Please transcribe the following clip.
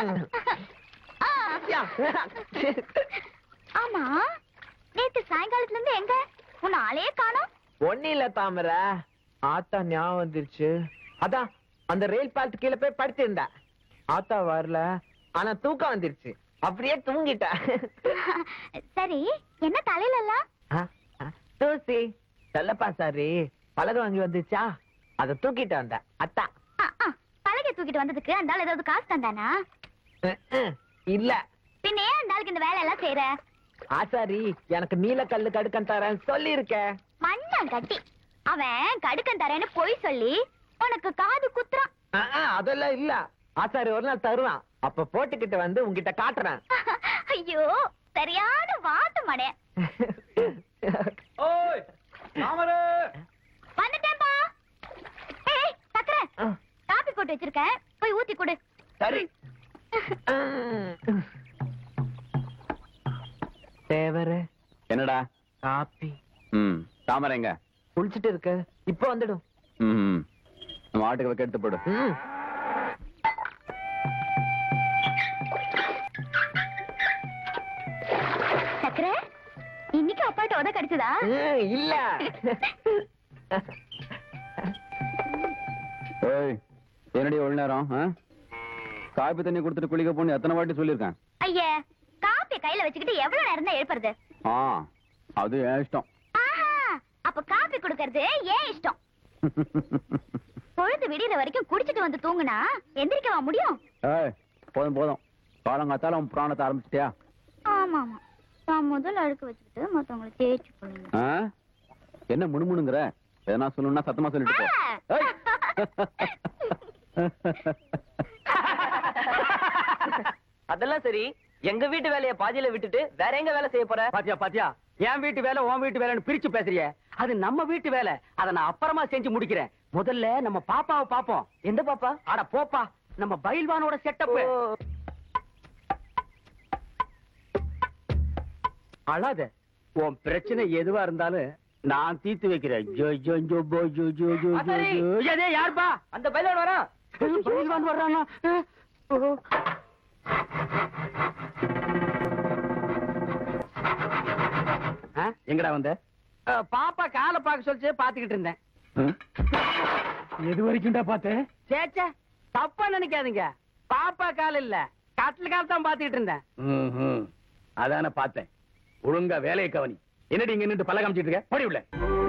ஆ, யா. ஆமா நேத்து சாயங்காலத்துல இருந்து எங்க உன்னை ஆளையே காணோம் ஒண்ணு இல்ல தாமரை ஆத்தா ஞாபகம் வந்துருச்சு அதான் அந்த ரயில் பாலத்து கீழே போய் படுத்திருந்தா ஆத்தா வரல ஆனா தூக்கம் வந்துருச்சு அப்படியே தூங்கிட்டா சரி என்ன தலையில எல்லாம் ஆ, ஆ, தூசி செல்லப்பா சாரி பலகை வாங்கி வந்துச்சா அத தூக்கிட்டு வந்த அத்தா ஆ, ஆ, பலகை தூக்கிட்டு வந்ததுக்கு அந்த ஆள் ஏதாவது காசு தந்தானா அஹ், அஹ், இல்ல பின்ன ஏன் அந்த ஆளுக்கு இந்த வேலை எல்லாம் செய்யற ஆசாரி எனக்கு நீலக்கல்லு கடுக்கன் தரேன் சொல்லியிருக்க மண்ணான் கட்டி அவன் கடுக்கன் தரேன்னு பொய் சொல்லி உனக்கு காது குத்துறான் அஹ், அஹ், அதெல்லாம் இல்ல ஆசாரி ஒரு நாள் தருவான் அப்ப போட்டுக்கிட்டு வந்து உன்கிட்ட காட்டுறேன் ஐயோ சரியான வாட்டு மனே ஓய் தாமரை வந்துட்டேன்பா ஏய் சக்கர அஹ், காப்பி போட்டு வச்சிருக்கேன் போய் ஊத்தி கொடு சரி அஹ். தேவரு என்னடா காப்பி ம் தாமரை எங்க குளிச்சிட்டு இருக்க இப்ப வந்துடும் ம் நம்ம ஆட்டுக்கு வைக்க எடுத்து போடு ம். சக்கர இன்னைக்கு அப்பாட்ட உத கிடைச்சதா ம், இல்ல ஏய் என்னடி ஒரு நேரம் ஆ? காப்பி தண்ணி கொடுத்துட்டு குளிக்க போன்னு எத்தனை வாட்டி சொல்லியிருக்கேன் ஐயே காப்பி கையில வச்சுக்கிட்டு எவ்வளவு நேரம் தான் எழுப்புறது ஆ அது என் இஷ்டம் ஆஹா அப்ப காப்பி குடுக்கறது ஏன் இஷ்டம் பொழுது விடியற வரைக்கும் குடிச்சிட்டு வந்து தூங்குனா எந்திரிக்கவா முடியும் ஏய் போதும் போதும் காலங்காத்தால உன் புராணத்தை ஆரம்பிச்சிட்டியா ஆமா ஆமா நான் முதல் அழுக்கு வச்சுக்கிட்டு மத்தவங்களை தேய்ச்சி கொள்ளுங்க ஆ? என்ன முணுமுணுங்கிற எதனா சொல்லணும்னா சத்தமா சொல்லிட்டு போ ஏய். அதெல்லாம் சரி எங்க வீட்டு வேலைய பாதியில விட்டுட்டு வேற எங்க வேலை செய்ய போற பாத்தியா பாத்தியா என் வீட்டு வேலை உன் வீட்டு வேலைன்னு பிரிச்சு பேசுறியே அது நம்ம வீட்டு வேலை அத நான் அப்புறமா செஞ்சு முடிக்கிறேன் முதல்ல நம்ம பாப்பாவை பாப்போம் எந்த பாப்பா அட போப்பா நம்ம பயில்வானோட செட்டப் அழாத உன் பிரச்சனை எதுவா இருந்தாலும் நான் தீர்த்து வைக்கிறேன் ஜோ, ஜோ, ஜோ, போ, ஜோ, ஜோ, ஜோ, ஜோ, சரி. ஜோ. எதே யாருப்பா அந்த பையன் வரான் பயில்வான் வர்றானா ஓ. ஆ, எங்கடா வந்த அஹ், பாப்பா காலை பார்க்க சொல்லிச்சு பாத்துக்கிட்டு இருந்தேன் எது வரைக்கும்டா பார்த்தேன் சேச்சே தப்பா நினைக்காதீங்க பாப்பா கால் இல்ல கட்டில் கால் தான் பாத்துக்கிட்டு இருந்தேன் அதான பார்த்தேன் ஒழுங்கா வேலையை கவனி என்னடி இங்க நின்று பல்ல காமிச்சிட்டு இருக்க படி உள்ள